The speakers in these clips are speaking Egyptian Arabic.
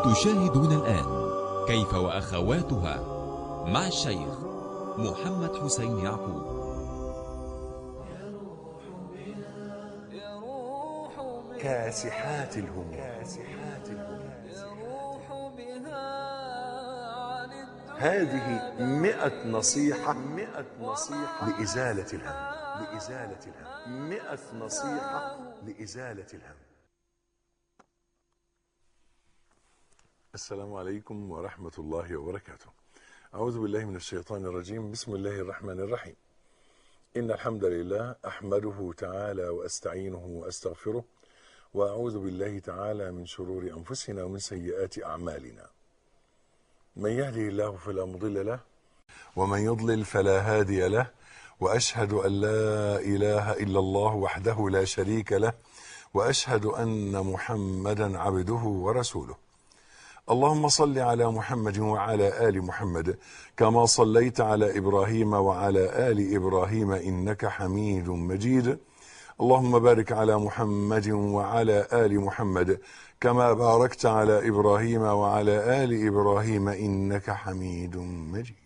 تشاهدون الآن كيف وأخواتها مع الشيخ محمد حسين يعقوب كاسحات الهموم هذه مئة نصيحة مئة نصيحة لإزالة الهم لإزالة الهم مئة نصيحة لإزالة الهم السلام عليكم ورحمة الله وبركاته أعوذ بالله من الشيطان الرجيم بسم الله الرحمن الرحيم إن الحمد لله أحمده تعالى وأستعينه وأستغفره وأعوذ بالله تعالى من شرور أنفسنا ومن سيئات أعمالنا من يهده الله فلا مضل له ومن يضلل فلا هادي له وأشهد أن لا إله إلا الله وحده لا شريك له وأشهد أن محمدا عبده ورسوله اللهم صل على محمد وعلى آل محمد كما صليت على إبراهيم وعلى آل إبراهيم إنك حميد مجيد اللهم بارك على محمد وعلى آل محمد كما باركت على إبراهيم وعلى آل إبراهيم إنك حميد مجيد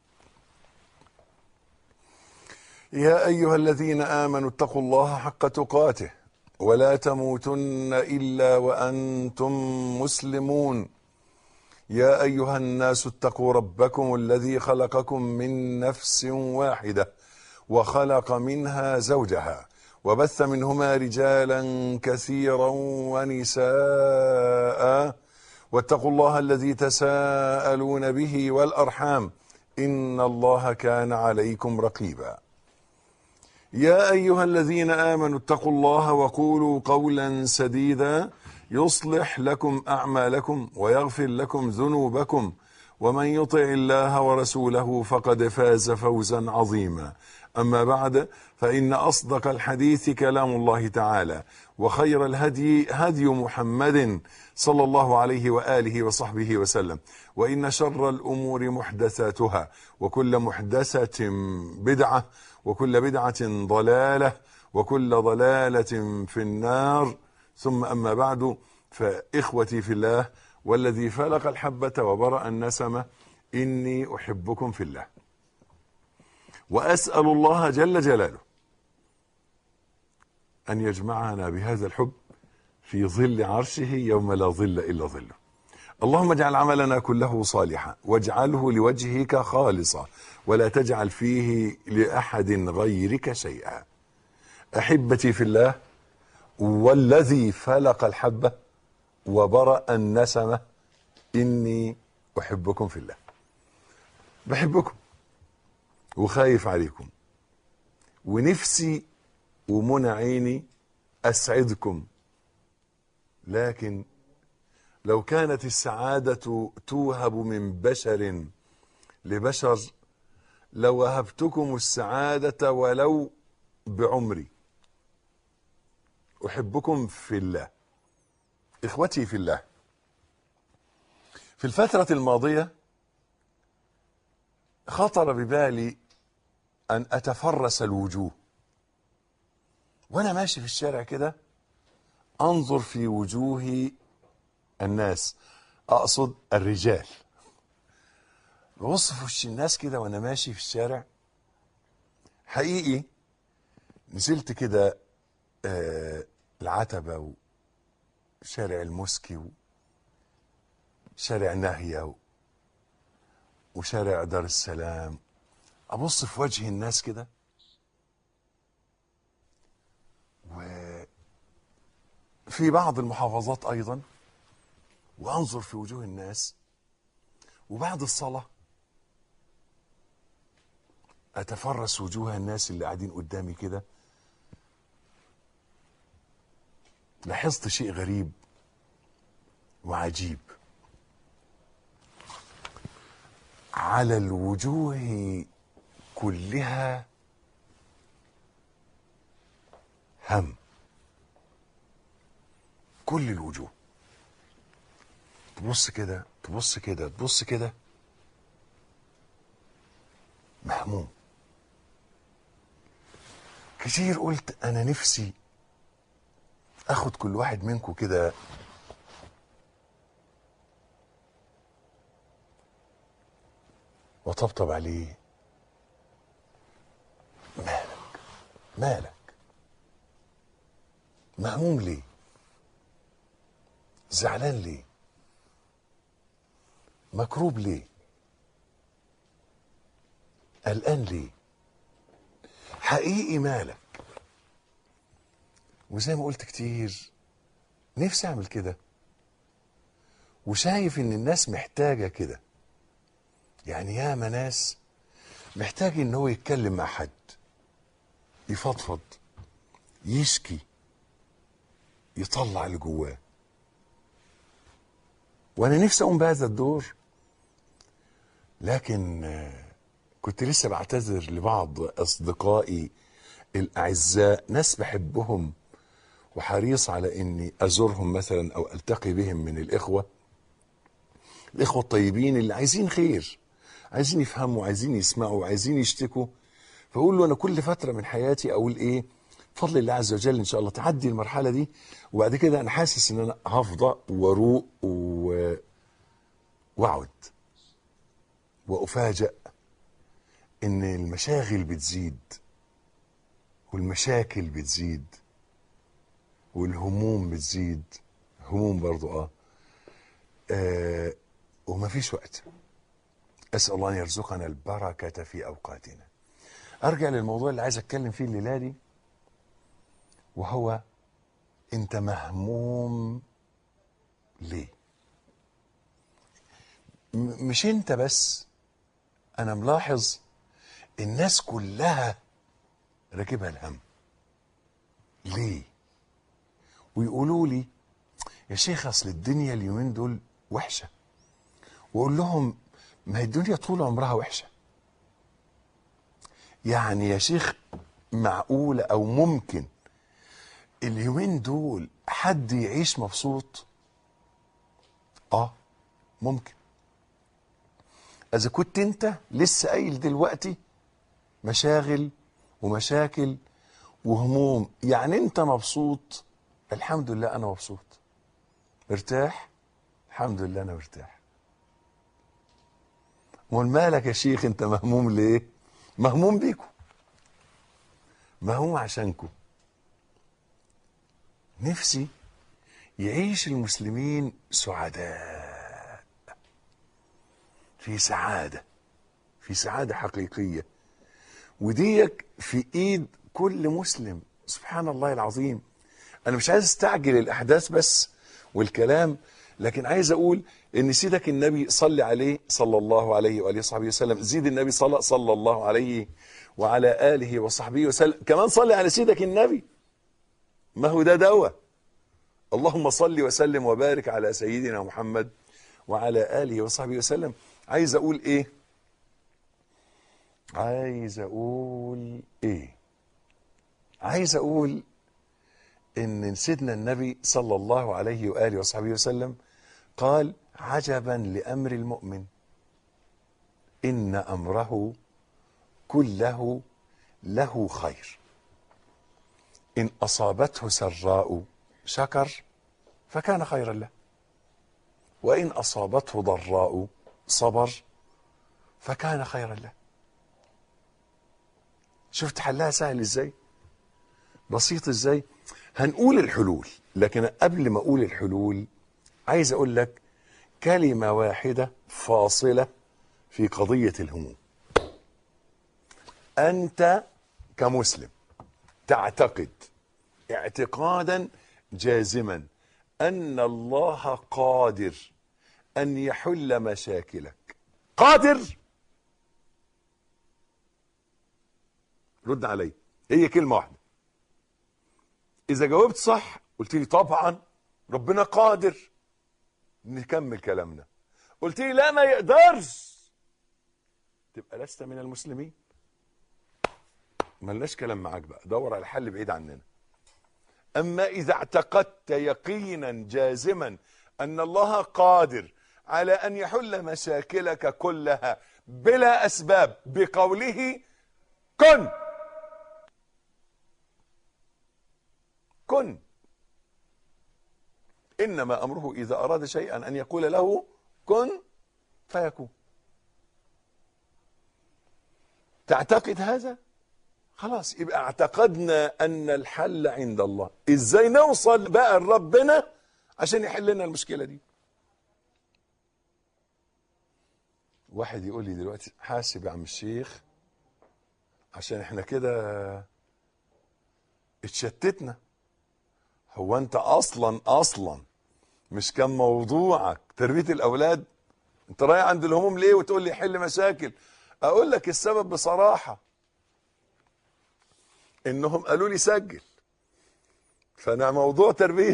يا أيها الذين آمنوا اتقوا الله حق تقاته ولا تموتن إلا وأنتم مسلمون يا أيها الناس اتقوا ربكم الذي خلقكم من نفس واحدة وخلق منها زوجها وبث منهما رجالا كثيرا ونساء واتقوا الله الذي تساءلون به والأرحام إن الله كان عليكم رقيبا يا أيها الذين آمنوا اتقوا الله وقولوا قولا سديدا يصلح لكم أعمالكم ويغفر لكم ذنوبكم ومن يطع الله ورسوله فقد فاز فوزا عظيما أما بعد فإن أصدق الحديث كلام الله تعالى وخير الهدي هدي محمد صلى الله عليه وآله وصحبه وسلم وإن شر الأمور محدثاتها وكل محدثة بدعة وكل بدعة ضلالة وكل ضلالة في النار ثم أما بعد فإخوتي في الله والذي فلق الحبة وبرأ النسمة إني أحبكم في الله وأسأل الله جل جلاله أن يجمعنا بهذا الحب في ظل عرشه يوم لا ظل إلا ظله اللهم اجعل عملنا كله صالحا واجعله لوجهك خالصا ولا تجعل فيه لأحد غيرك شيئا أحبتي في الله والذي فلق الحبة وبرأ النسمة إني أحبكم في الله بحبكم وخايف عليكم ونفسي ومنى عيني أسعدكم لكن لو كانت السعادة توهب من بشر لبشر لوهبتكم السعادة ولو بعمري أحبكم في الله إخوتي في الله في الفترة الماضية خطر ببالي أن أتفرس الوجوه وأنا ماشي في الشارع كده أنظر في وجوه الناس أقصد الرجال ببص في وش الناس كده وأنا ماشي في الشارع حقيقي نزلت كده آه العتبة وشارع المسكي وشارع ناهية وشارع دار السلام أبص في وجه الناس كده وفي بعض المحافظات أيضا وأنظر في وجوه الناس وبعد الصلاة أتفرس وجوه الناس اللي قاعدين قدامي كده لاحظت شيء غريب وعجيب على الوجوه كلها هم كل الوجوه تبص كده تبص كده تبص كده مهموم كتير قلت انا نفسي اخد كل واحد منكم كده وطبطب عليه مالك مالك مهموم ليه زعلان ليه مكروب ليه قلقان ليه حقيقي مالك وزي ما قلت كتير نفسي اعمل كده وشايف ان الناس محتاجه كده يعني ياما ناس محتاج ان هو يتكلم مع حد يفضفض يشكي يطلع اللي جواه وانا نفسي اقوم بهذا الدور لكن آه، كنت لسه بعتذر لبعض اصدقائي الاعزاء ناس بحبهم وحريص على اني ازورهم مثلا او التقي بهم من الاخوه الاخوه الطيبين اللي عايزين خير عايزين يفهموا عايزين يسمعوا عايزين يشتكوا فاقول له انا كل فتره من حياتي اقول ايه بفضل الله عز وجل ان شاء الله تعدي المرحله دي وبعد كده انا حاسس ان انا هفضى واروق و... واقعد وافاجئ ان المشاغل بتزيد والمشاكل بتزيد والهموم بتزيد هموم برضو اه, آه ومفيش وقت اسال الله ان يرزقنا البركه في اوقاتنا ارجع للموضوع اللي عايز اتكلم فيه الليله دي وهو انت مهموم ليه م- مش انت بس انا ملاحظ الناس كلها راكبها الهم ليه ويقولوا لي يا شيخ اصل الدنيا اليومين دول وحشه واقول لهم ما هي الدنيا طول عمرها وحشه يعني يا شيخ معقوله او ممكن اليومين دول حد يعيش مبسوط اه ممكن اذا كنت انت لسه قايل دلوقتي مشاغل ومشاكل وهموم يعني انت مبسوط الحمد لله انا مبسوط مرتاح الحمد لله انا مرتاح امال مالك يا شيخ انت مهموم ليه مهموم بيكم مهموم عشانكم نفسي يعيش المسلمين سعداء في سعادة في سعادة حقيقية وديك في ايد كل مسلم سبحان الله العظيم انا مش عايز استعجل الاحداث بس والكلام لكن عايز اقول ان سيدك النبي صلي عليه صلى الله عليه واله وصحبه وسلم زيد النبي صلى صلى الله عليه وعلى اله وصحبه وسلم كمان صلي على سيدك النبي ما هو ده دواء اللهم صل وسلم وبارك على سيدنا محمد وعلى اله وصحبه وسلم عايز اقول ايه عايز اقول ايه عايز اقول ان سيدنا النبي صلى الله عليه واله وصحبه وسلم قال عجبا لامر المؤمن ان امره كله له خير ان اصابته سراء شكر فكان خيرا له وان اصابته ضراء صبر فكان خيرا له شفت حلها سهل ازاي بسيط ازاي هنقول الحلول لكن قبل ما اقول الحلول عايز اقول لك كلمه واحده فاصله في قضيه الهموم انت كمسلم تعتقد اعتقادا جازما ان الله قادر ان يحل مشاكلك قادر رد علي هي كلمه واحده اذا جاوبت صح قلت لي طبعا ربنا قادر نكمل كلامنا قلت لي لا ما يقدرش تبقى لست من المسلمين ملناش كلام معاك بقى دور على حل بعيد عننا اما اذا اعتقدت يقينا جازما ان الله قادر على ان يحل مشاكلك كلها بلا اسباب بقوله كن كن انما امره اذا اراد شيئا ان يقول له كن فيكون تعتقد هذا خلاص يبقى اعتقدنا ان الحل عند الله ازاي نوصل بقى لربنا عشان يحل لنا المشكله دي واحد يقول لي دلوقتي حاسب يا عم الشيخ عشان احنا كده اتشتتنا هو انت اصلا اصلا مش كان موضوعك تربيه الاولاد انت رايح عند الهموم ليه وتقول لي حل مشاكل اقول لك السبب بصراحه انهم قالوا لي سجل فانا موضوع تربيه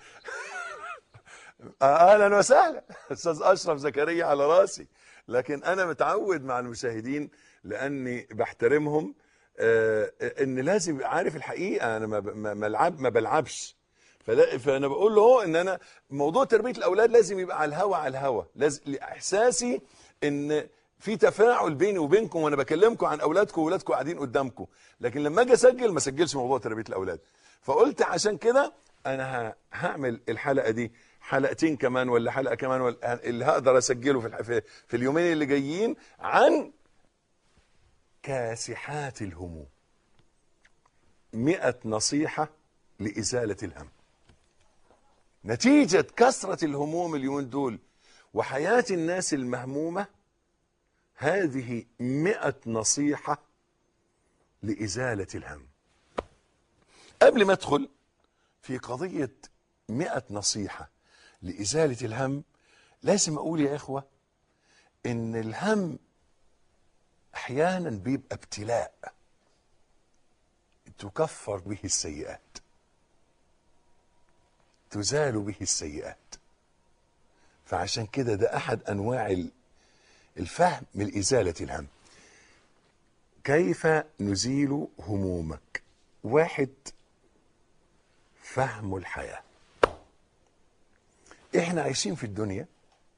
اهلا وسهلا استاذ اشرف زكريا على راسي لكن انا متعود مع المشاهدين لاني بحترمهم آه، ان لازم يبقى عارف الحقيقه انا ما ب- ما ما العب ما بلعبش فلا فانا بقول له هو ان انا موضوع تربيه الاولاد لازم يبقى على الهوا على الهوا لازم احساسي ان في تفاعل بيني وبينكم وانا بكلمكم عن اولادكم واولادكم قاعدين قدامكم لكن لما اجي اسجل ما اسجلش موضوع تربيه الاولاد فقلت عشان كده انا ه- هعمل الحلقه دي حلقتين كمان ولا حلقه كمان ولا اللي هقدر اسجله في الح- في, في اليومين اللي جايين عن كاسحات الهموم مئة نصيحة لإزالة الهم نتيجة كثرة الهموم اليومين دول وحياة الناس المهمومة هذه مئة نصيحة لإزالة الهم قبل ما أدخل في قضية مئة نصيحة لإزالة الهم لازم أقول يا إخوة إن الهم أحيانا بيبقى ابتلاء تكفر به السيئات تزال به السيئات فعشان كده ده أحد أنواع ال- الفهم من إزالة الهم كيف نزيل همومك واحد فهم الحياة احنا عايشين في الدنيا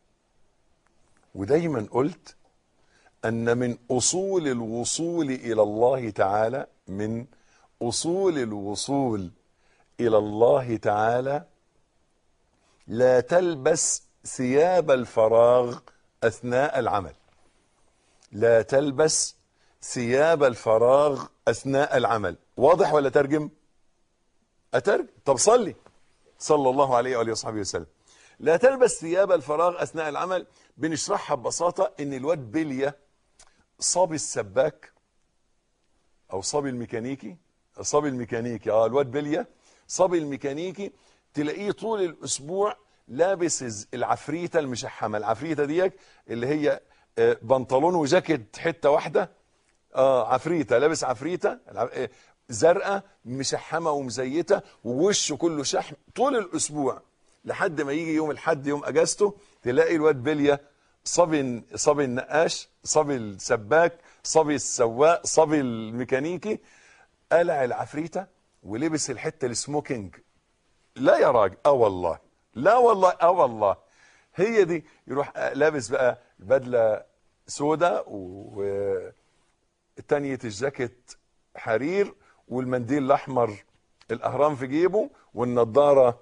ودايما قلت ان من اصول الوصول الى الله تعالى من اصول الوصول الى الله تعالى لا تلبس ثياب الفراغ اثناء العمل لا تلبس ثياب الفراغ اثناء العمل واضح ولا ترجم اترجم طب صلي صلى الله عليه واله وصحبه وسلم لا تلبس ثياب الفراغ اثناء العمل بنشرحها ببساطه ان الواد بليه صبي السباك او صبي الميكانيكي صبي الميكانيكي اه الواد بليه صبي الميكانيكي تلاقيه طول الاسبوع لابس الز- العفريته المشحمه العفريته ديك اللي هي آه، بنطلون وجاكيت حته واحده اه عفريته لابس عفريته الع- آه، زرقاء مشحمه ومزيته ووشه كله شحم طول الاسبوع لحد ما يجي يوم الحد يوم اجازته تلاقي الواد بليه صبي صبي النقاش صبي السباك صبي السواق صبي الميكانيكي قلع العفريته ولبس الحته السموكينج لا يا راجل اه والله لا والله اه والله هي دي يروح لابس بقى بدله سوداء و تانية الجاكيت حرير والمنديل الاحمر الاهرام في جيبه والنضاره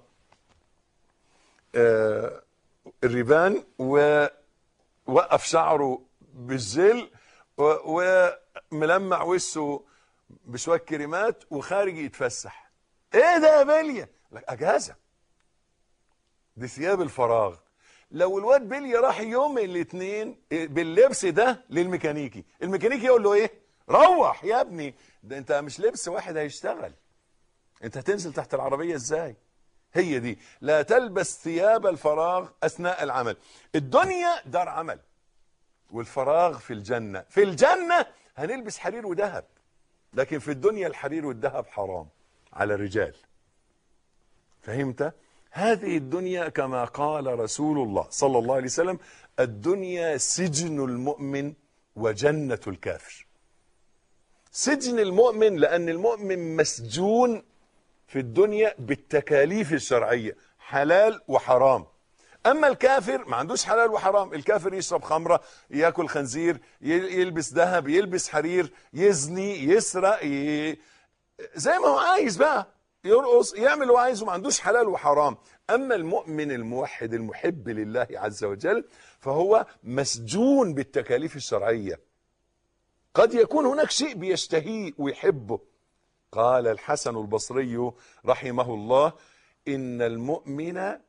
آه، الريبان ووقف شعره بالجل و- وملمع وشه بشويه كريمات وخارج يتفسح ايه ده يا بليه لك اجازه دي ثياب الفراغ لو الواد بليه راح يوم الاثنين باللبس ده للميكانيكي الميكانيكي يقول له ايه روح يا ابني ده انت مش لبس واحد هيشتغل انت هتنزل تحت العربيه ازاي هي دي لا تلبس ثياب الفراغ اثناء العمل الدنيا دار عمل والفراغ في الجنه في الجنه هنلبس حرير وذهب لكن في الدنيا الحرير والذهب حرام على الرجال فهمت هذه الدنيا كما قال رسول الله صلى الله عليه وسلم الدنيا سجن المؤمن وجنة الكافر سجن المؤمن لأن المؤمن مسجون في الدنيا بالتكاليف الشرعية حلال وحرام أما الكافر ما عندوش حلال وحرام الكافر يشرب خمرة يأكل خنزير ي- يلبس ذهب يلبس حرير يزني يسرق ي... زي ما هو عايز بقى يرقص يعمل اللي هو عايزه ما عندوش حلال وحرام اما المؤمن الموحد المحب لله عز وجل فهو مسجون بالتكاليف الشرعيه قد يكون هناك شيء بيشتهيه ويحبه قال الحسن البصري رحمه الله إن المؤمن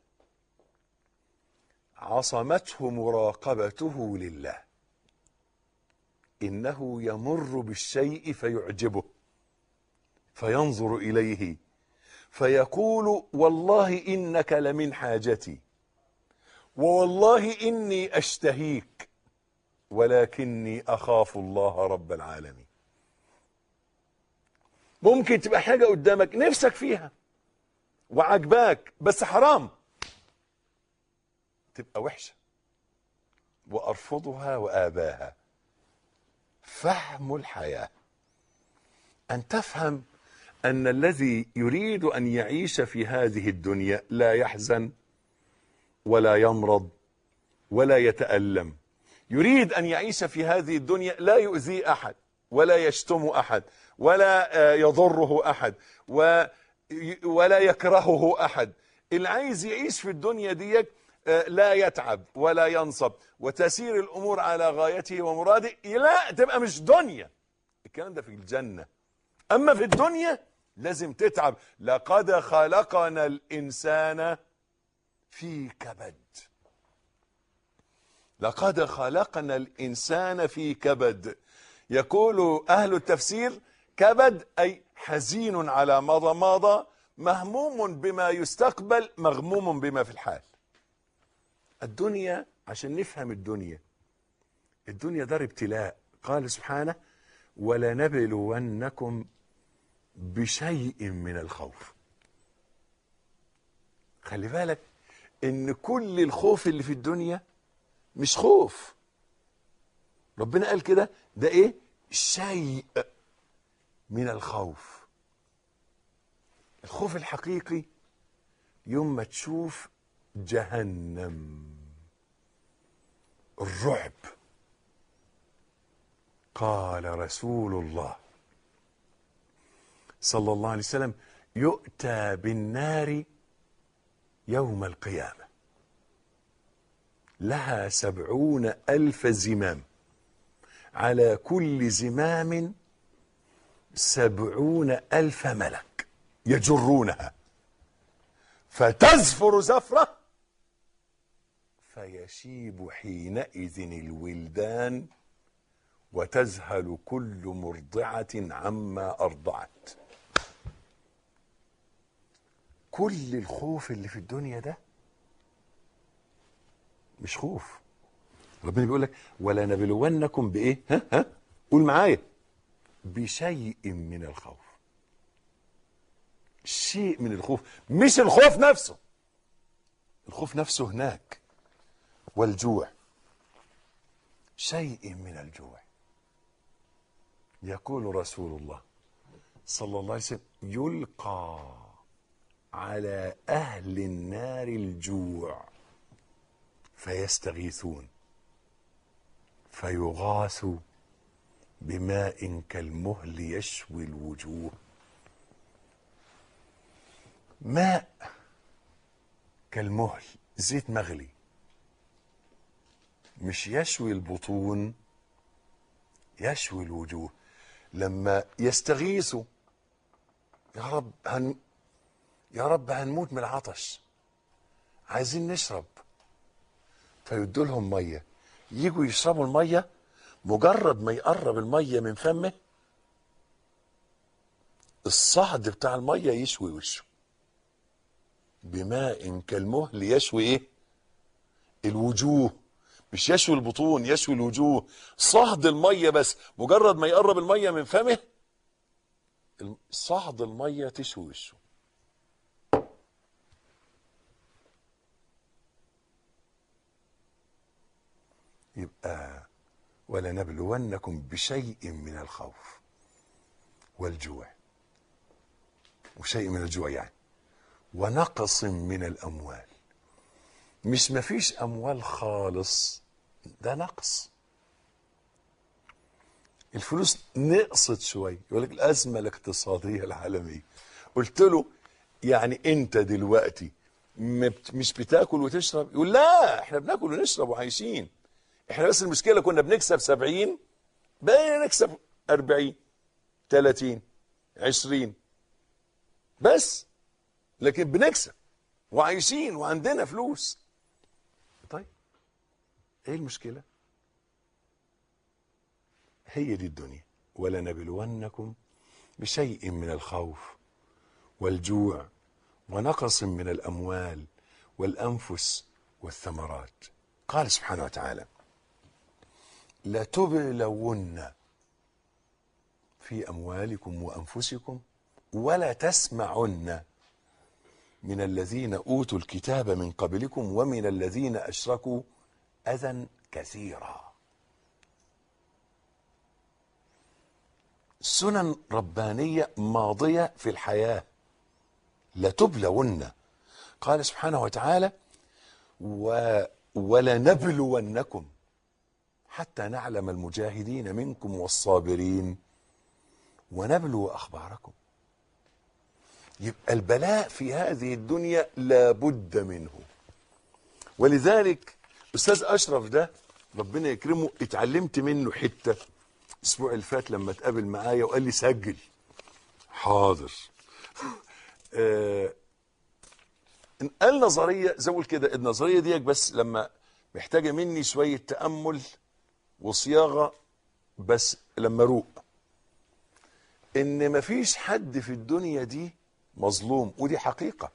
عصمته مراقبته لله إنه يمر بالشيء فيعجبه فينظر إليه فيقول والله إنك لمن حاجتي ووالله إني أشتهيك ولكني أخاف الله رب العالمين ممكن تبقى حاجة قدامك نفسك فيها وعجباك بس حرام تبقى وحشة وأرفضها وآباها فهم الحياة أن تفهم أن الذي يريد أن يعيش في هذه الدنيا لا يحزن ولا يمرض ولا يتألم يريد أن يعيش في هذه الدنيا لا يؤذي أحد ولا يشتم أحد ولا يضره أحد ولا يكرهه أحد اللي عايز يعيش في الدنيا دي لا يتعب ولا ينصب وتسير الأمور على غايته ومراده لا تبقى مش دنيا الكلام ده في الجنة أما في الدنيا لازم تتعب لقد خلقنا الإنسان في كبد لقد خلقنا الإنسان في كبد يقول أهل التفسير كبد أي حزين على مضى مضى مهموم بما يستقبل مغموم بما في الحال الدنيا عشان نفهم الدنيا الدنيا دار ابتلاء قال سبحانه ولنبلونكم بشيء من الخوف خلي بالك ان كل الخوف اللي في الدنيا مش خوف ربنا قال كده ده ايه شيء من الخوف الخوف الحقيقي يوم ما تشوف جهنم الرعب قال رسول الله صلى الله عليه وسلم يؤتى بالنار يوم القيامة لها سبعون ألف زمام على كل زمام سبعون ألف ملك يجرونها فتزفر زفرة فيشيب حينئذ الولدان وتذهل كل مرضعة عما أرضعت كل الخوف اللي في الدنيا ده مش خوف ربنا بيقول لك ولا نبلونكم بايه ها ها قول معايا بشيء من الخوف شيء من الخوف مش الخوف نفسه الخوف نفسه هناك والجوع شيء من الجوع يقول رسول الله صلى الله عليه وسلم يلقى على اهل النار الجوع فيستغيثون فيغاثوا بماء كالمهل يشوي الوجوه ماء كالمهل زيت مغلي مش يشوي البطون يشوي الوجوه لما يستغيثوا يا رب هن يا رب هنموت من العطش عايزين نشرب فيدوا لهم ميه يجوا يشربوا الميه مجرد ما يقرب الميه من فمه الصهد بتاع الميه يشوي وشه بماء كالمهل يشوي ايه الوجوه مش يشوي البطون يشوي الوجوه صهد الميه بس مجرد ما يقرب الميه من فمه صهد الميه تشوي وشه يبقى ولنبلونكم بشيء من الخوف والجوع وشيء من الجوع يعني ونقص من الاموال مش مفيش اموال خالص ده نقص الفلوس نقصت شويه يقول لك الازمه الاقتصاديه العالميه قلت له يعني انت دلوقتي مش بتاكل وتشرب يقول لا احنا بناكل ونشرب وعايشين احنا بس المشكله كنا بنكسب 70 بقينا نكسب 40 30 20 بس لكن بنكسب وعايشين وعندنا فلوس طيب ايه المشكله هي دي الدنيا ولنبلونكم بشيء من الخوف والجوع ونقص من الاموال والانفس والثمرات قال سبحانه وتعالى لتبلون في اموالكم وانفسكم ولا تسمعن من الذين اوتوا الكتاب من قبلكم ومن الذين اشركوا اذى كثيرا سنن ربانيه ماضيه في الحياه لتبلون قال سبحانه وتعالى و ولنبلونكم حتى نعلم المجاهدين منكم والصابرين ونبلو اخباركم يبقى البلاء في هذه الدنيا لابد منه ولذلك استاذ اشرف ده ربنا يكرمه اتعلمت منه حته الاسبوع اللي فات لما اتقابل معايا وقال لي سجل حاضر آه قال نظريه زي ما كده النظريه دي بس لما محتاجه مني شويه تامل وصياغه بس لما اروق ان مفيش حد في الدنيا دي مظلوم ودي حقيقه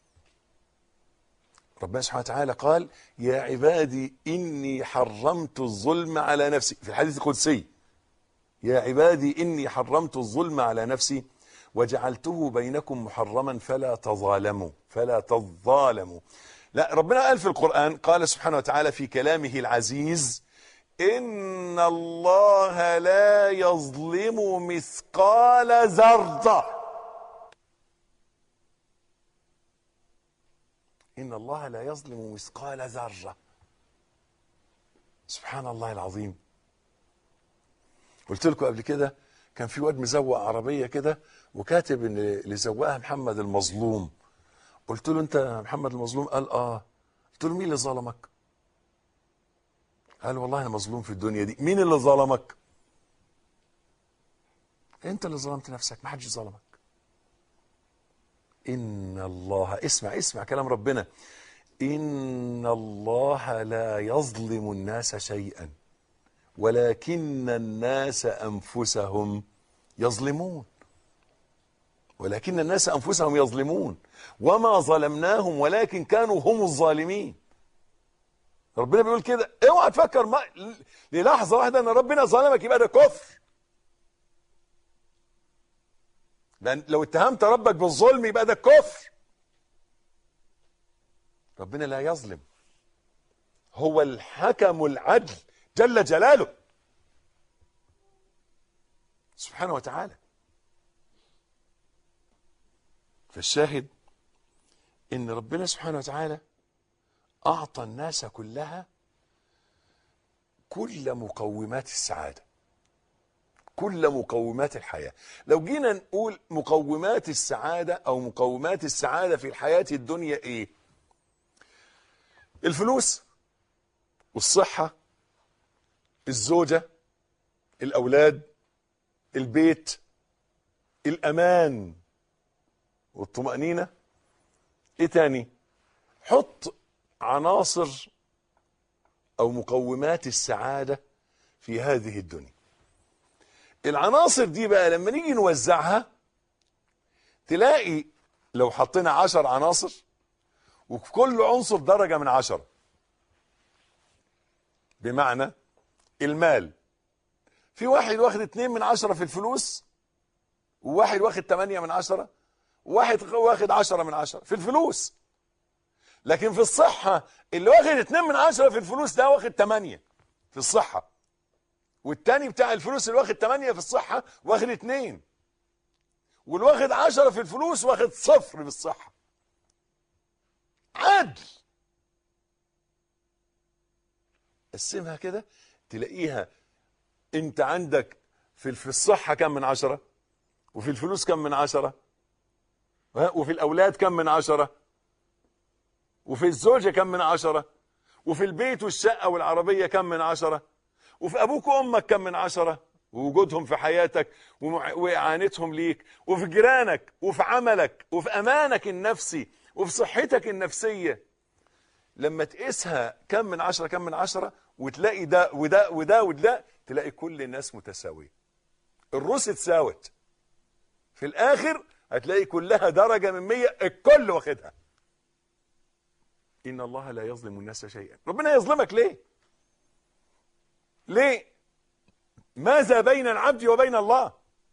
ربنا سبحانه وتعالى قال يا عبادي اني حرمت الظلم على نفسي في الحديث القدسي يا عبادي اني حرمت الظلم على نفسي وجعلته بينكم محرما فلا تظالموا فلا تظالموا لا ربنا قال في القرآن قال سبحانه وتعالى في كلامه العزيز إن الله لا يظلم مثقال ذرة إن الله لا يظلم مثقال ذرة سبحان الله العظيم قلت لكم قبل كده كان في واد مزوق عربية كده وكاتب ان اللي زوقها محمد المظلوم قلت له انت محمد المظلوم قال اه قلت له مين اللي ظلمك قال والله انا مظلوم في الدنيا دي مين اللي ظلمك انت اللي ظلمت نفسك ما حدش ظلمك ان الله اسمع اسمع كلام ربنا ان الله لا يظلم الناس شيئا ولكن الناس انفسهم يظلمون ولكن الناس انفسهم يظلمون وما ظلمناهم ولكن كانوا هم الظالمين ربنا بيقول كده اوعى تفكر ما للحظه واحده ان ربنا ظلمك يبقى ده كفر لان لو اتهمت ربك بالظلم يبقى ده كفر ربنا لا يظلم هو الحكم العدل جل جلاله سبحانه وتعالى فالشاهد ان ربنا سبحانه وتعالى اعطى الناس كلها كل مقومات السعاده كل مقومات الحياه لو جينا نقول مقومات السعاده او مقومات السعاده في الحياه الدنيا ايه الفلوس والصحه الزوجه الاولاد البيت الامان والطمأنينة ايه تاني حط عناصر او مقومات السعادة في هذه الدنيا العناصر دي بقى لما نيجي نوزعها تلاقي لو حطينا عشر عناصر وفي كل عنصر درجة من عشرة بمعنى المال في واحد واخد اتنين من عشرة في الفلوس وواحد واخد تمانية من عشرة واحد واخد عشرة من عشرة في الفلوس لكن في الصحة اللي واخد اتنين من عشرة في الفلوس ده واخد تمانية في الصحة والتاني بتاع الفلوس اللي واخد تمانية في الصحة واخد اتنين واللي واخد عشرة في الفلوس واخد صفر في الصحة عدل قسمها كده تلاقيها انت عندك في في الصحة كم من عشرة وفي الفلوس كم من عشرة وفي الأولاد كم من عشرة وفي الزوجة كم من عشرة وفي البيت والشقة والعربية كم من عشرة وفي أبوك وأمك كم من عشرة ووجودهم في حياتك ومع- واعانتهم ليك وفي جيرانك وفي عملك وفي امانك النفسي وفي صحتك النفسيه لما تقيسها كم من عشرة كم من عشرة وتلاقي ده وده وده وده تلاقي كل الناس متساوية الروس اتساوت في الآخر هتلاقي كلها درجة من مية الكل واخدها إن الله لا يظلم الناس شيئا ربنا يظلمك ليه ليه ماذا بين العبد وبين الله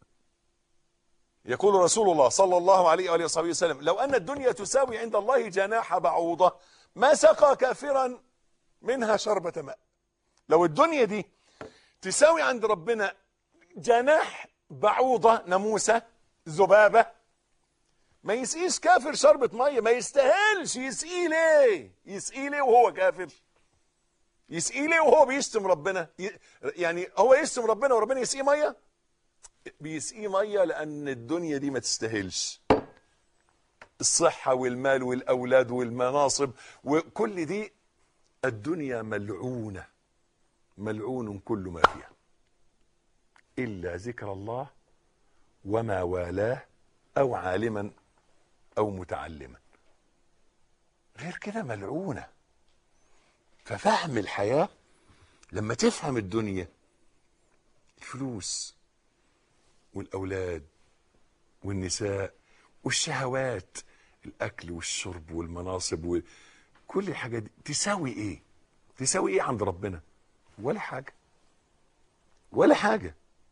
يقول رسول الله صلى الله عليه وآله وصحبه وسلم لو أن الدنيا تساوي عند الله جناح بعوضة ما سقى كافرا منها شربة ماء لو الدنيا دي تساوي عند ربنا جناح بعوضة ناموسة ذبابة ما يسقيش كافر شربة مية ما يستاهلش يسقيه ليه يسقيه ليه وهو كافر يسقيه ليه وهو بيشتم ربنا ي- يعني هو يشتم ربنا وربنا يسقيه مية بيسقيه مية لأن الدنيا دي ما تستاهلش الصحة والمال والأولاد والمناصب وكل دي الدنيا ملعونة ملعون كل ما فيها إلا ذكر الله وما والاه أو عالما أو متعلما غير كده ملعونة ففهم الحياة لما تفهم الدنيا الفلوس والأولاد والنساء والشهوات الأكل والشرب والمناصب وكل الحاجات دي تساوي إيه؟ تساوي إيه عند ربنا؟ ولا حاجة ولا حاجة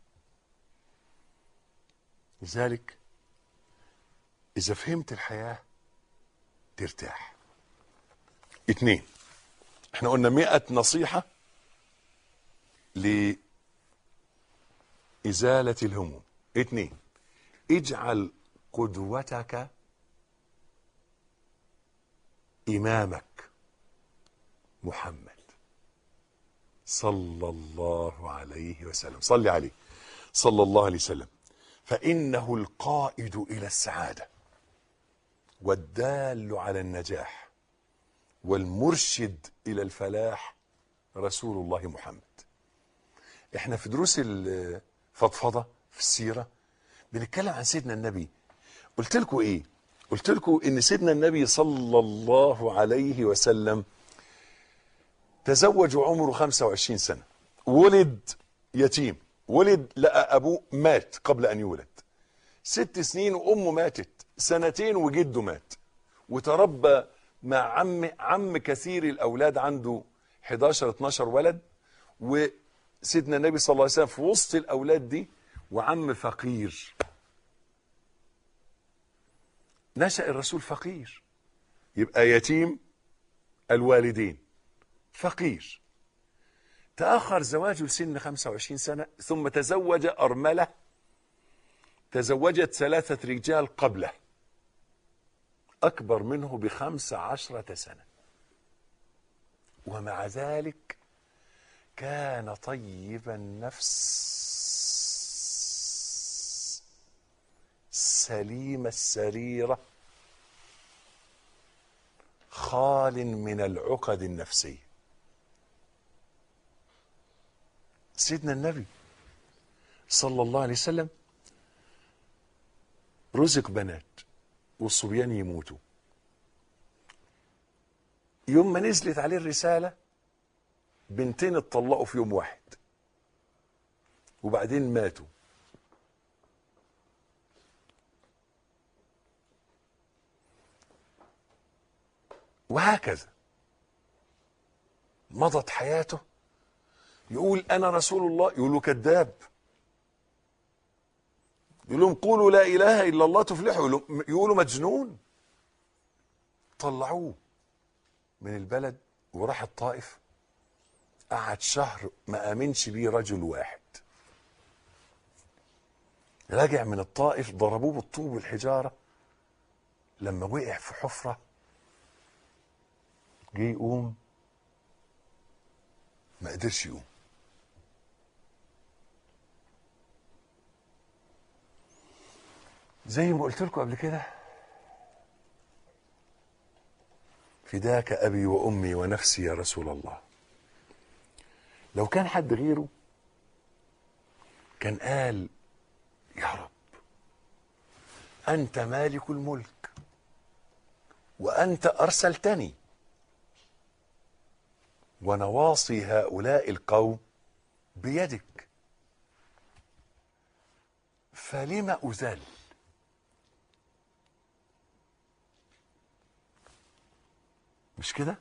لذلك إذا فهمت الحياة ترتاح اتنين احنا قلنا مئة نصيحة لإزالة الهموم اتنين اجعل قدوتك إمامك محمد صلى الله عليه وسلم صلي عليه صلى الله عليه وسلم فإنه القائد إلى السعادة والدال على النجاح والمرشد إلى الفلاح رسول الله محمد احنا في دروس الفضفضة في السيرة بنتكلم عن سيدنا النبي قلت لكم ايه قلت لكم ان سيدنا النبي صلى الله عليه وسلم تزوج وعمره 25 سنة ولد يتيم ولد لقى أبوه مات قبل أن يولد ست سنين وأمه ماتت سنتين وجده مات وتربى مع عم عم كثير الأولاد عنده 11 12 ولد وسيدنا النبي صلى الله عليه وسلم في وسط الأولاد دي وعم فقير نشأ الرسول فقير يبقى يتيم الوالدين فقير تأخر زواجه لسن 25 سنة ثم تزوج أرملة تزوجت ثلاثة رجال قبله أكبر منه بخمس عشرة سنة ومع ذلك كان طيب النفس سليم السريرة خال من العقد النفسيه سيدنا النبي صلى الله عليه وسلم رزق بنات والصبيان يموتوا يوم ما نزلت عليه الرسالة بنتين اتطلقوا في يوم واحد وبعدين ماتوا وهكذا مضت حياته يقول انا رسول الله يقولوا كذاب يقول لهم قولوا لا اله الا الله تفلحوا يقولوا- يقولوا مجنون طلعوه من البلد وراح الطائف قعد شهر ما امنش بيه رجل واحد رجع من الطائف ضربوه بالطوب والحجاره لما وقع في حفره جه يقوم ما قدرش يقوم زي ما قلت لكم قبل كده فداك ابي وامي ونفسي يا رسول الله لو كان حد غيره كان قال يا رب أنت مالك الملك وأنت أرسلتني ونواصي هؤلاء القوم بيدك فلم أذل مش كده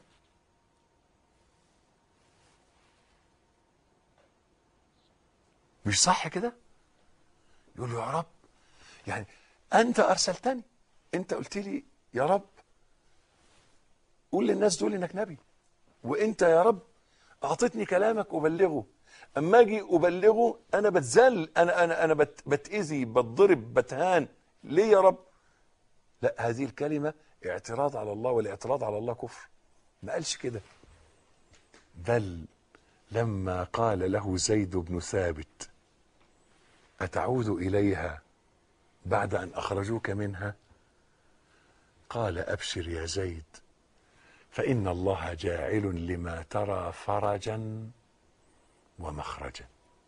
مش صح كده يقول له يا رب يعني انت ارسلتني انت قلت لي يا رب قول للناس دول انك نبي وانت يا رب اعطيتني كلامك ابلغه اما اجي ابلغه انا بتذل انا انا انا بت بتاذي بتضرب بتهان ليه يا رب لا هذه الكلمه اعتراض على الله والاعتراض على الله كفر ما قالش كده بل لما قال له زيد بن ثابت أتعود إليها بعد أن أخرجوك منها قال أبشر يا زيد فإن الله جاعل لما ترى فرجا ومخرجا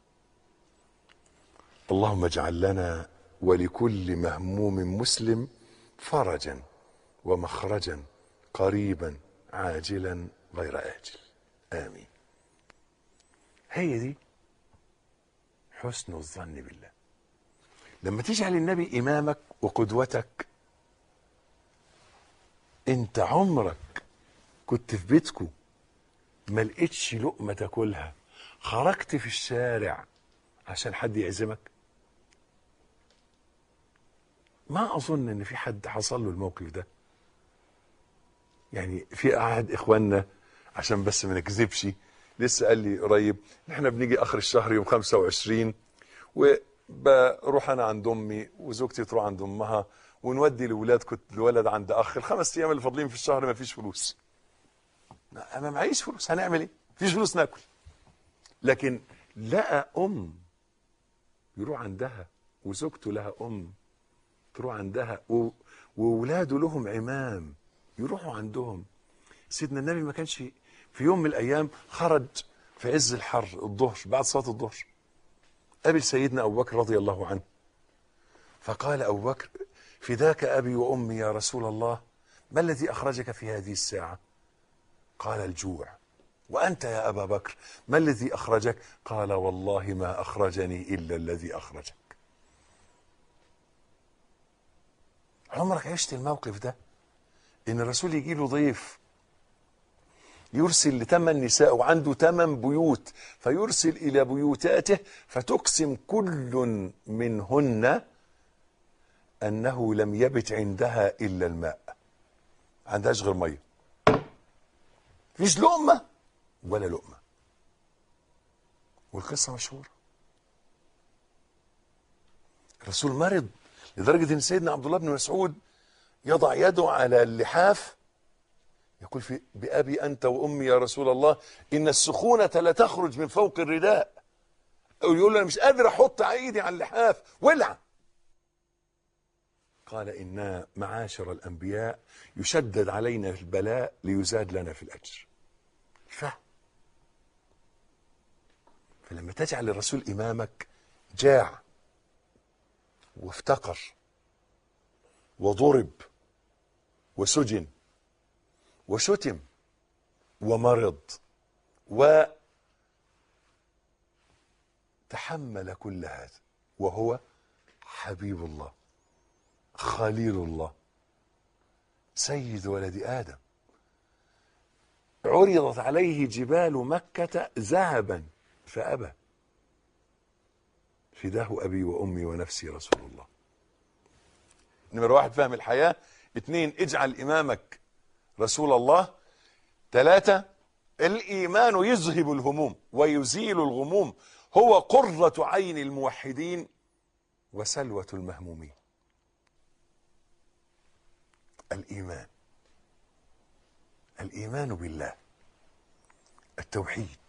اللهم اجعل لنا ولكل مهموم مسلم فرجا ومخرجا قريبا عاجلا غير آجل آمين هي دي حسن الظن بالله لما تجعل النبي إمامك وقدوتك انت عمرك كنت في بيتكو ما لقيتش لقمة تاكلها خرجت في الشارع عشان حد يعزمك ما أظن إن في حد حصل له الموقف ده يعني في أحد إخواننا عشان بس ما نكذبش لسه قال لي قريب احنا بنيجي اخر الشهر يوم 25 وبروح انا عند امي وزوجتي تروح عند امها ونودي الاولاد كنت الولد عند اخ الخمس ايام اللي فاضلين في الشهر ما فيش فلوس انا معيش فلوس هنعمل ايه مفيش فلوس ناكل لكن لقى ام يروح عندها وزوجته لها ام تروح عندها و... وولاده لهم عمام يروحوا عندهم سيدنا النبي ما كانش في يوم من الايام خرج في عز الحر الظهر بعد صلاه الظهر قابل سيدنا ابو بكر رضي الله عنه فقال ابو بكر فداك ابي وامي يا رسول الله ما الذي اخرجك في هذه الساعه قال الجوع وانت يا ابا بكر ما الذي اخرجك قال والله ما اخرجني الا الذي اخرجك عمرك عشت الموقف ده ان الرسول يجي له ضيف يرسل لثمان نساء وعنده ثمان بيوت فيرسل إلى بيوتاته فتقسم كل منهن أنه لم يبت عندها إلا الماء عندهاش غير مية فيش لقمة ولا لقمة والقصة مشهورة الرسول مرض لدرجة أن سيدنا عبد الله بن مسعود يضع يده على اللحاف يقول في بأبي أنت وأمي يا رسول الله إن السخونة لا تخرج من فوق الرداء أو يقول له أنا مش قادر أحط إيدي على اللحاف ولع قال إنا معاشر الأنبياء يشدد علينا في البلاء ليزاد لنا في الأجر فهم فلما تجعل الرسول إمامك جاع وافتقر وضرب وسجن وشتم ومرض وتحمل كل هذا وهو حبيب الله خليل الله سيد ولد ادم عرضت عليه جبال مكه ذهبا فابى فداه ابي وامي ونفسي رسول الله نمرة واحد فهم الحياه اثنين اجعل امامك رسول الله ثلاثة الإيمان يذهب الهموم ويزيل الغموم هو قرة عين الموحدين وسلوة المهمومين الإيمان الإيمان بالله التوحيد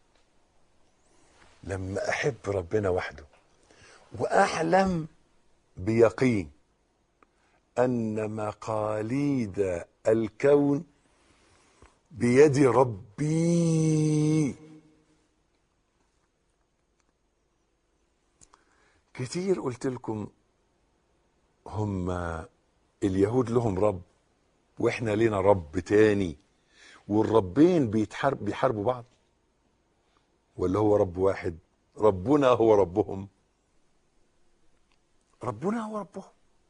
لما أحب ربنا وحده وأحلم بيقين أن مقاليد الكون بيد ربي كتير قلت لكم هم اليهود لهم رب واحنا لينا رب تاني والربين بيتحارب بيحاربوا بعض ولا هو رب واحد ربنا هو ربهم ربنا هو ربهم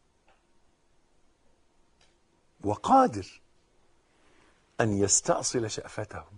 وقادر ان يستأصل شأفتهم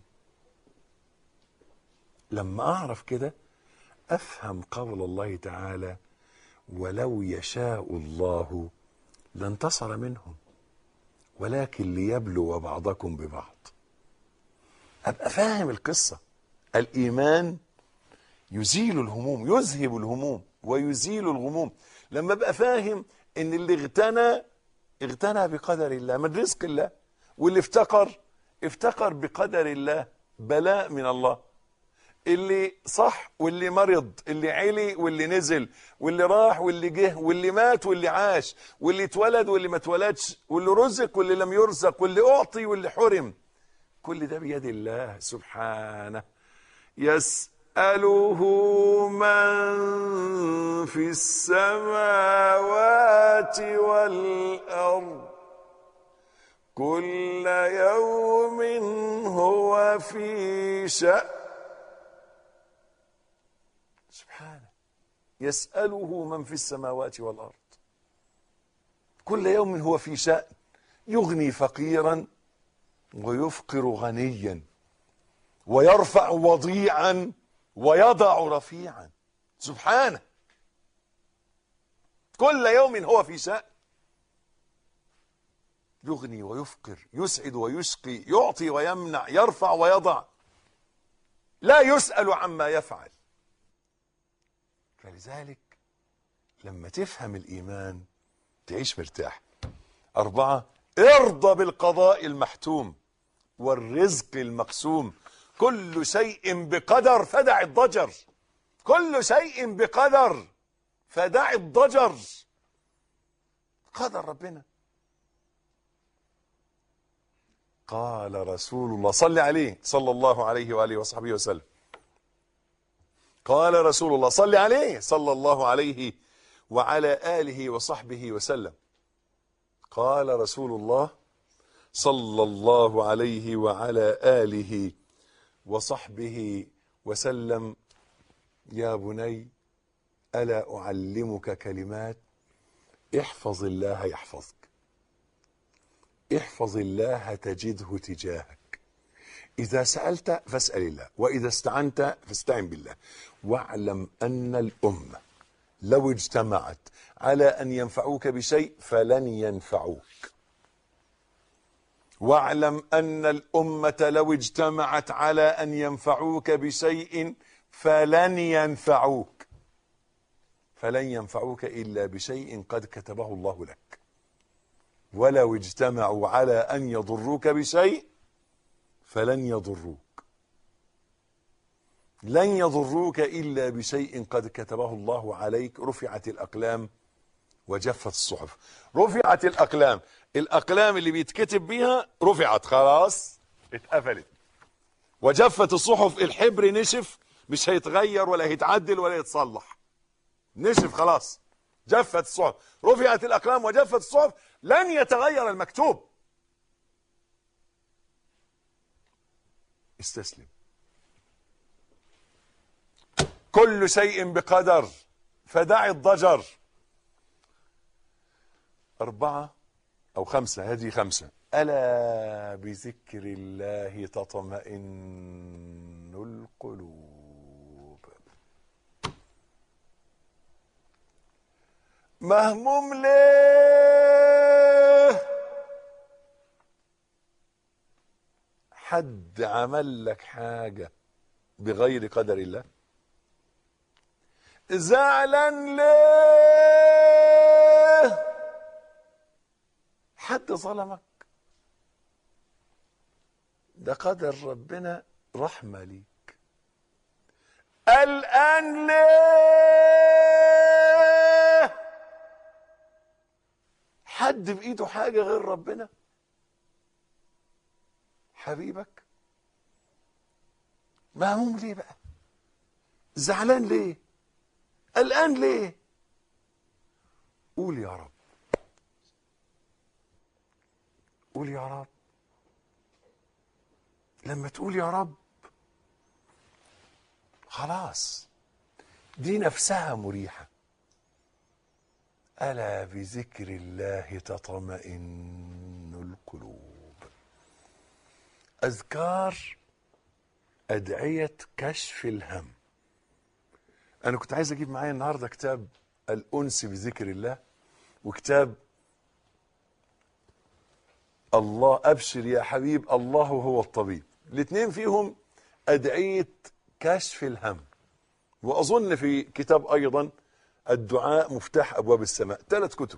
لما اعرف كده افهم قول الله تعالى ولو يشاء الله لانتصر منهم ولكن ليبلو بعضكم ببعض ابقى فاهم القصه الايمان يزيل الهموم يذهب الهموم ويزيل الغموم لما ابقى فاهم ان اللي اغتنى اغتنى بقدر الله من رزق الله واللي افتقر افتقر بقدر الله بلاء من الله اللي صح واللي مرض اللي علي واللي نزل واللي راح واللي جه واللي مات واللي عاش واللي اتولد واللي ما اتولدش واللي رزق واللي لم يرزق واللي اعطي واللي حرم كل ده بيد الله سبحانه يسأله من في السماوات والأرض كل يوم هو في شأن سبحانه يسأله من في السماوات والأرض كل يوم هو في شأن يغني فقيرا ويفقر غنيا ويرفع وضيعا ويضع رفيعا سبحانه كل يوم هو في شأن يغني ويفقر يسعد ويشقي يعطي ويمنع يرفع ويضع لا يسأل عما يفعل فلذلك لما تفهم الإيمان تعيش مرتاح أربعة ارضى بالقضاء المحتوم والرزق المقسوم كل شيء بقدر فدع الضجر كل شيء بقدر فدع الضجر قدر ربنا قال رسول الله صل عليه صلى الله عليه وآله وصحبه وسلم قال رسول الله صل عليه صلى الله عليه وعلى آله وصحبه وسلم قال رسول الله صلى الله عليه وعلى آله وصحبه وسلم يا بني ألا أعلمك كلمات احفظ الله يحفظك احفظ الله تجده تجاهك إذا سألت فاسأل الله وإذا استعنت فاستعن بالله واعلم أن الأمة لو اجتمعت على أن ينفعوك بشيء فلن ينفعوك واعلم أن الأمة لو اجتمعت على أن ينفعوك بشيء فلن ينفعوك فلن ينفعوك إلا بشيء قد كتبه الله لك ولو اجتمعوا على أن يضروك بشيء فلن يضروك لن يضروك إلا بشيء قد كتبه الله عليك رفعت الأقلام وجفت الصحف رفعت الأقلام الأقلام اللي بيتكتب بيها رفعت خلاص اتقفلت وجفت الصحف الحبر نشف مش هيتغير ولا هيتعدل ولا يتصلح نشف خلاص جفت الصحف رفعت الأقلام وجفت الصحف لن يتغير المكتوب استسلم كل شيء بقدر فدع الضجر أربعة أو خمسة هذه خمسة ألا بذكر الله تطمئن القلوب مهموم ليه حد عمل لك حاجة بغير قدر الله زعلان ليه حد ظلمك ده قدر ربنا رحمة ليك الآن ليه حد بإيده حاجة غير ربنا حبيبك مهموم ليه بقى زعلان ليه قلقان ليه قول يا رب قول يا رب لما تقول يا رب خلاص دي نفسها مريحة ألا بذكر الله تطمئن القلوب أذكار أدعية كشف الهم أنا كنت عايز أجيب معايا النهاردة كتاب الأنس بذكر الله وكتاب الله أبشر يا حبيب الله هو الطبيب الاثنين فيهم أدعية كشف الهم وأظن في كتاب أيضا الدعاء مفتاح أبواب السماء ثلاث كتب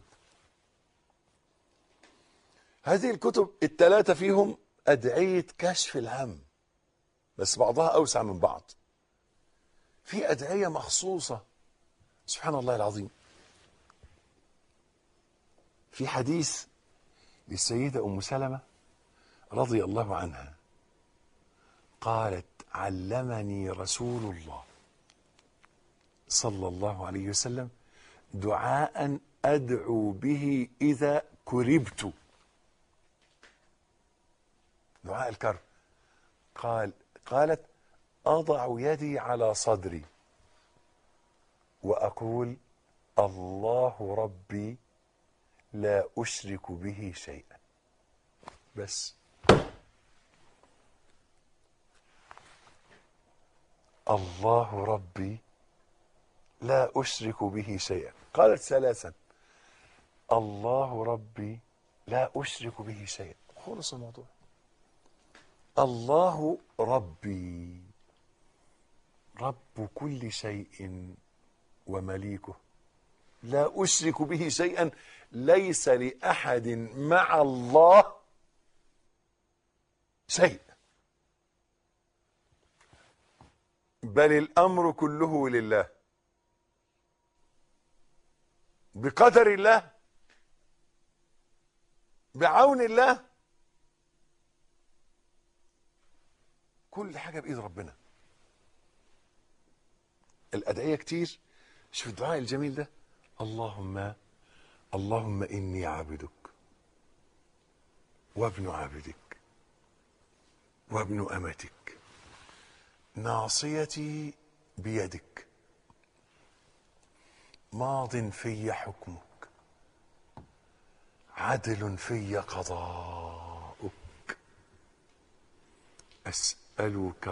هذه الكتب الثلاثة فيهم أدعية كشف الهم بس بعضها أوسع من بعض في أدعية مخصوصة سبحان الله العظيم في حديث للسيدة أم سلمة رضي الله عنها قالت علمني رسول الله صلى الله عليه وسلم دعاء أدعو به إذا كربت دعاء الكرب قال قالت أضع يدي على صدري وأقول الله ربي لا أشرك به شيئا بس الله ربي لا أشرك به شيئا قالت ثلاثا الله ربي لا أشرك به شيئا خلص الموضوع الله ربي رب كل شيء ومليكه لا أشرك به شيئا ليس لأحد مع الله شيء بل الأمر كله لله بقدر الله بعون الله كل حاجة بإيد ربنا الأدعية كتير شوف الدعاء الجميل ده اللهم اللهم إني عبدك وابن عبدك وابن أمتك ناصيتي بيدك ماض في حكمك عدل في قضاؤك أسألك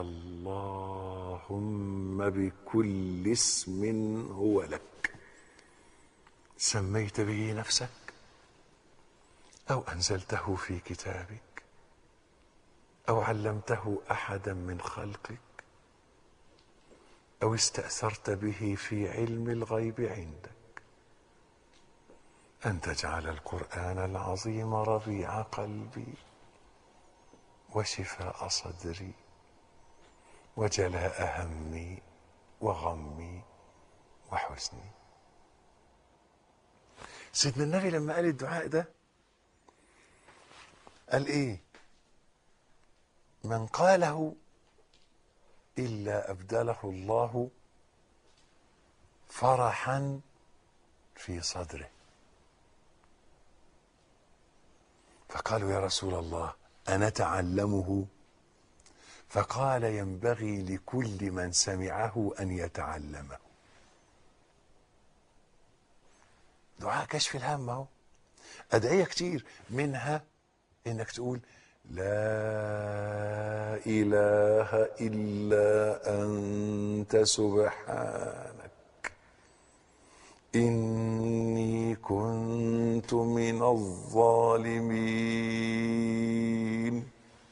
اللهم بكل اسم هو لك سميت به نفسك أو أنزلته في كتابك أو علمته أحدا من خلقك أو استأثرت به في علم الغيب عندك أن تجعل القرآن العظيم ربيع قلبي وشفاء صدري وجلاء همي وغمي وحزني سيدنا النبي لما قال الدعاء ده قال ايه من قاله الا ابدله الله فرحا في صدره فقالوا يا رسول الله انتعلمه فقال ينبغي لكل من سمعه ان يتعلمه دعاء كشف الهم اهو ادعيه كتير منها انك تقول لا اله الا انت سبحانك اني كنت من الظالمين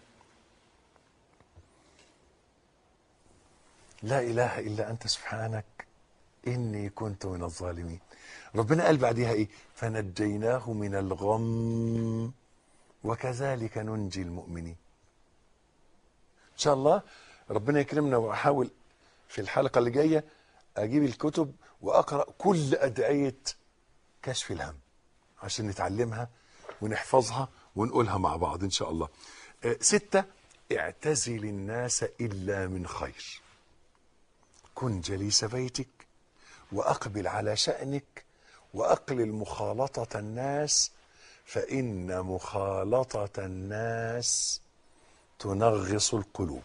لا اله الا انت سبحانك اني كنت من الظالمين ربنا قال بعدها ايه فنجيناه من الغم وكذلك ننجي المؤمنين ان شاء الله ربنا يكرمنا واحاول في الحلقه اللي جايه اجيب الكتب واقرا كل ادعيه كشف الهم عشان نتعلمها ونحفظها ونقولها مع بعض ان شاء الله آه، ستة اعتزل الناس الا من خير كن جليس بيتك واقبل على شانك واقلل مخالطه الناس فان مخالطه الناس تنغص القلوب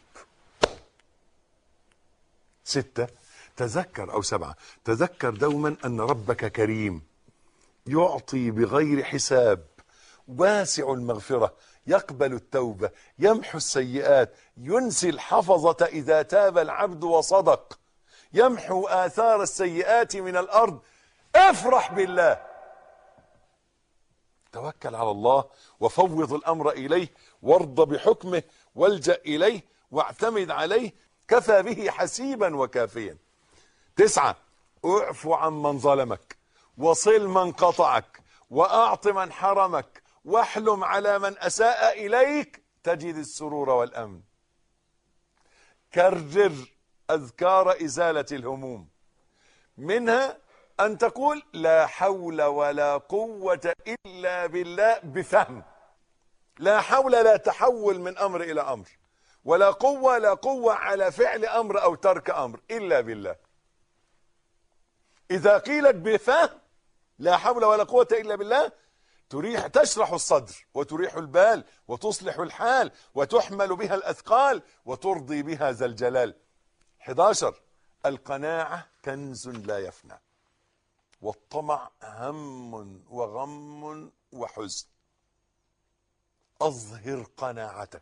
ستة تذكر أو سبعة تذكر دوما أن ربك كريم يعطي بغير حساب واسع المغفرة يقبل التوبة يمحو السيئات ينسي الحفظة إذا تاب العبد وصدق يمحو آثار السيئات من الأرض افرح بالله توكل على الله وفوض الأمر إليه وارض بحكمه والجأ إليه واعتمد عليه كفى به حسيبا وكافيا تسعة اعف عن من ظلمك وصل من قطعك وأعط من حرمك واحلم على من أساء إليك تجد السرور والأمن كرر أذكار إزالة الهموم منها أن تقول لا حول ولا قوة إلا بالله بفهم لا حول لا تحول من أمر إلى أمر ولا قوة لا قوة على فعل أمر أو ترك أمر إلا بالله إذا قيلت بفهم لا حول ولا قوة إلا بالله تريح تشرح الصدر وتريح البال وتصلح الحال وتحمل بها الأثقال وترضي بها ذا الجلال 11 القناعة كنز لا يفنى والطمع هم وغم وحزن أظهر قناعتك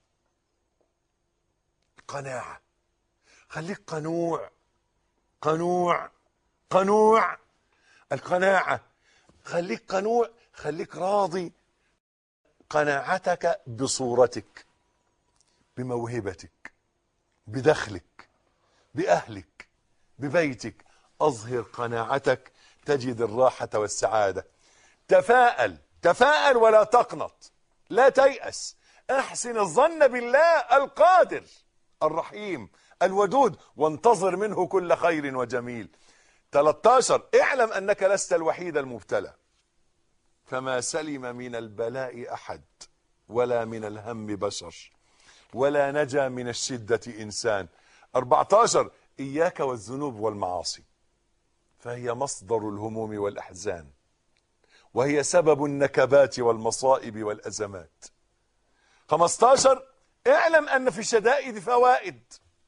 قناعة خليك قنوع قنوع قنوع القناعة خليك قنوع خليك راضي قناعتك بصورتك بموهبتك بدخلك بأهلك ببيتك أظهر قناعتك تجد الراحة والسعادة تفاءل تفاءل ولا تقنط لا تيأس احسن الظن بالله القادر الرحيم الودود وانتظر منه كل خير وجميل 13 اعلم أنك لست الوحيد المبتلى فما سلم من البلاء أحد ولا من الهم بشر ولا نجا من الشدة إنسان 14 إياك والذنوب والمعاصي فهي مصدر الهموم والأحزان وهي سبب النكبات والمصائب والأزمات 15 اعلم أن في الشدائد فوائد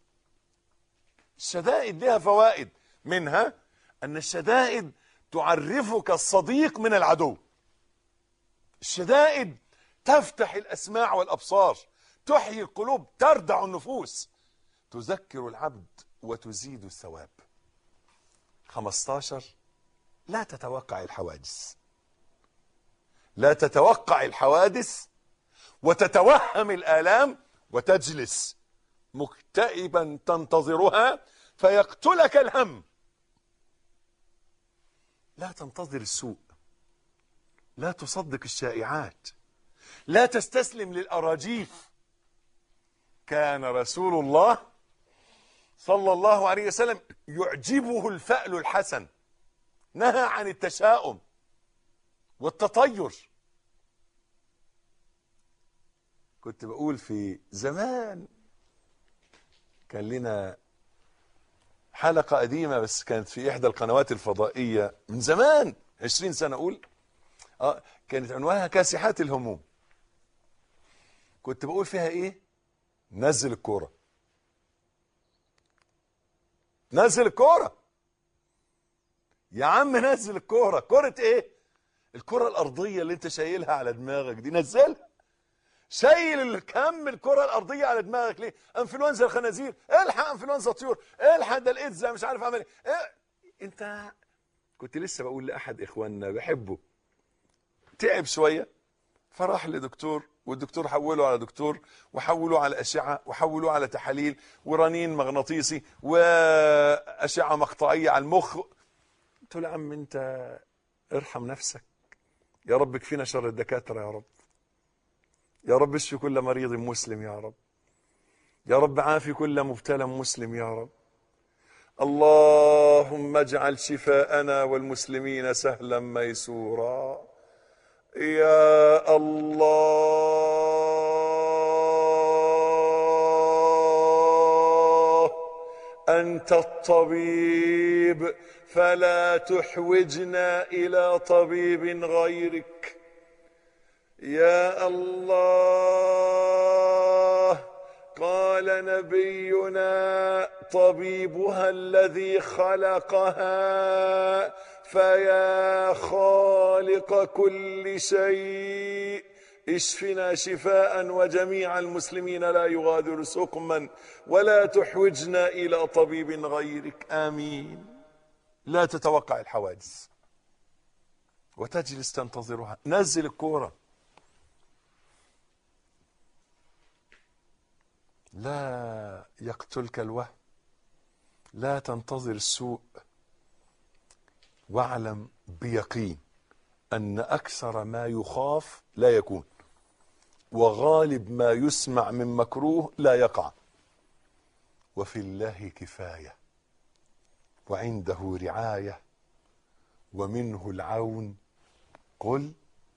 الشدائد لها فوائد منها أن الشدائد تعرفك الصديق من العدو الشدائد تفتح الأسماع والأبصار تحيي القلوب تردع النفوس تذكر العبد وتزيد الثواب 15 لا تتوقع الحوادث لا تتوقع الحوادث وتتوهم الآلام وتجلس مكتئبا تنتظرها فيقتلك الهم لا تنتظر السوء لا تصدق الشائعات لا تستسلم للأراجيف كان رسول الله صلى الله عليه وسلم يعجبه الفأل الحسن نهى عن التشاؤم والتطير كنت بقول في زمان كان لنا حلقة قديمة بس كانت في إحدى القنوات الفضائية من زمان 20 سنة أقول آه كانت عنوانها كاسحات الهموم كنت بقول فيها إيه نزل الكورة نزل الكورة يا عم نزل الكورة كرة إيه الكرة الأرضية اللي أنت شايلها على دماغك دي نزلها شايل الكم الكره الارضيه على دماغك ليه انفلونزا الخنازير الحق انفلونزا الطيور الحق ده الايدز مش عارف اعمل ايه إيه؟ انت كنت لسه بقول لاحد اخواننا بحبه تعب شويه فراح لدكتور والدكتور حوله على دكتور وحولوه على اشعه وحولوه على تحاليل ورنين مغناطيسي واشعه مقطعيه على المخ قلت له يا عم انت ارحم نفسك يا رب كفينا شر الدكاتره يا رب يا رب اشفي كل مريض مسلم يا رب يا رب عافي كل مبتلى مسلم يا رب اللهم اجعل شفاءنا والمسلمين سهلا ميسورا يا الله انت أنت الطبيب فلا تحوجنا إلى طبيب غيرك يا الله قال نبينا طبيبها الذي خلقها فيا خالق كل شيء اشفنا شفاء وجميع المسلمين لا يغادر سقما ولا تحوجنا الى طبيب غيرك امين لا تتوقع الحوادث وتجلس تنتظرها نزل الكوره لا يقتلك الوهم لا تنتظر السوء واعلم بيقين ان اكثر ما يخاف لا يكون وغالب ما يسمع من مكروه لا يقع وفي الله كفايه وعنده رعايه ومنه العون قل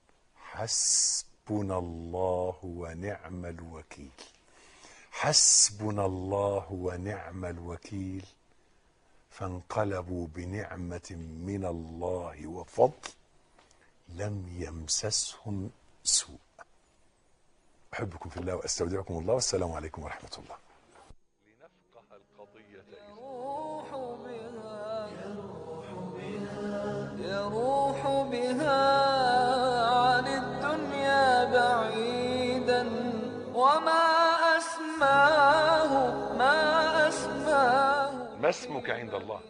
حسبنا الله ونعم الوكيل حسبنا الله ونعم الوكيل فانقلبوا بنعمه من الله وفضل لم يمسسهم سوء احبكم في الله واستودعكم الله والسلام عليكم ورحمه الله لنفقه القضيه يروح بها يروح بها عن الدنيا بعيدا وما أسماه ما أسماه ما اسمك عند الله